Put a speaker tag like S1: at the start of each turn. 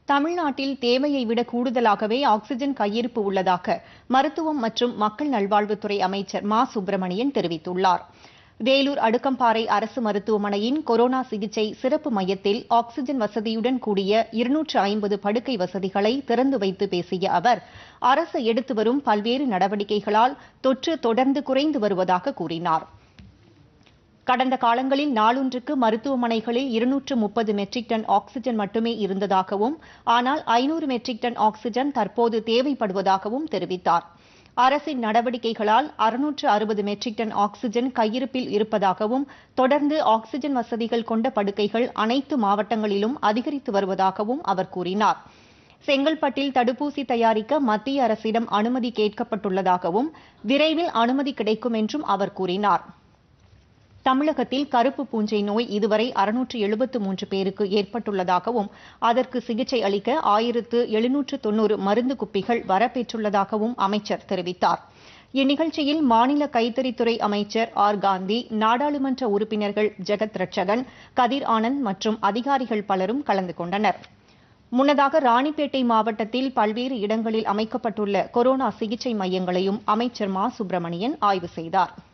S1: தமிழ்நாட்டில் தேவையை விட கூடுதலாகவே ஆக்ஸிஜன் கையிருப்பு உள்ளதாக மருத்துவம் மற்றும் மக்கள் நல்வாழ்வுத்துறை அமைச்சர் மா சுப்பிரமணியன் தெரிவித்துள்ளார் வேலூர் அடுக்கம்பாறை அரசு மருத்துவமனையின் கொரோனா சிகிச்சை சிறப்பு மையத்தில் ஆக்ஸிஜன் வசதியுடன் கூடிய இருநூற்று ஐம்பது படுக்கை வசதிகளை திறந்து வைத்து பேசிய அவர் அரசு எடுத்து வரும் பல்வேறு நடவடிக்கைகளால் தொற்று தொடர்ந்து குறைந்து வருவதாக கூறினார் கடந்த காலங்களில் நாளொன்றுக்கு மருத்துவமனைகளில் இருநூற்று முப்பது மெட்ரிக் டன் ஆக்ஸிஜன் மட்டுமே இருந்ததாகவும் ஆனால் ஐநூறு மெட்ரிக் டன் ஆக்ஸிஜன் தற்போது தேவைப்படுவதாகவும் தெரிவித்தார் அரசின் நடவடிக்கைகளால் அறுநூற்று அறுபது மெட்ரிக் டன் ஆக்ஸிஜன் கையிருப்பில் இருப்பதாகவும் தொடர்ந்து ஆக்ஸிஜன் வசதிகள் கொண்ட படுக்கைகள் அனைத்து மாவட்டங்களிலும் அதிகரித்து வருவதாகவும் அவர் கூறினார் செங்கல்பட்டில் தடுப்பூசி தயாரிக்க மத்திய அரசிடம் அனுமதி கேட்கப்பட்டுள்ளதாகவும் விரைவில் அனுமதி கிடைக்கும் என்றும் அவர் கூறினார் தமிழகத்தில் கருப்பு பூஞ்சை நோய் இதுவரை அறுநூற்று எழுபத்து மூன்று பேருக்கு ஏற்பட்டுள்ளதாகவும் அதற்கு சிகிச்சை அளிக்க ஆயிரத்து எழுநூற்று தொன்னூறு மருந்து குப்பிகள் வரப்பெற்றுள்ளதாகவும் அமைச்சர் தெரிவித்தார் இந்நிகழ்ச்சியில் மாநில கைத்தறித்துறை அமைச்சர் ஆர் காந்தி நாடாளுமன்ற உறுப்பினர்கள் ஜெகத் ரட்சகன் கதிர் ஆனந்த் மற்றும் அதிகாரிகள் பலரும் கலந்து கொண்டனர் முன்னதாக ராணிப்பேட்டை மாவட்டத்தில் பல்வேறு இடங்களில் அமைக்கப்பட்டுள்ள கொரோனா சிகிச்சை மையங்களையும் அமைச்சர் மா சுப்பிரமணியன் ஆய்வு செய்தார்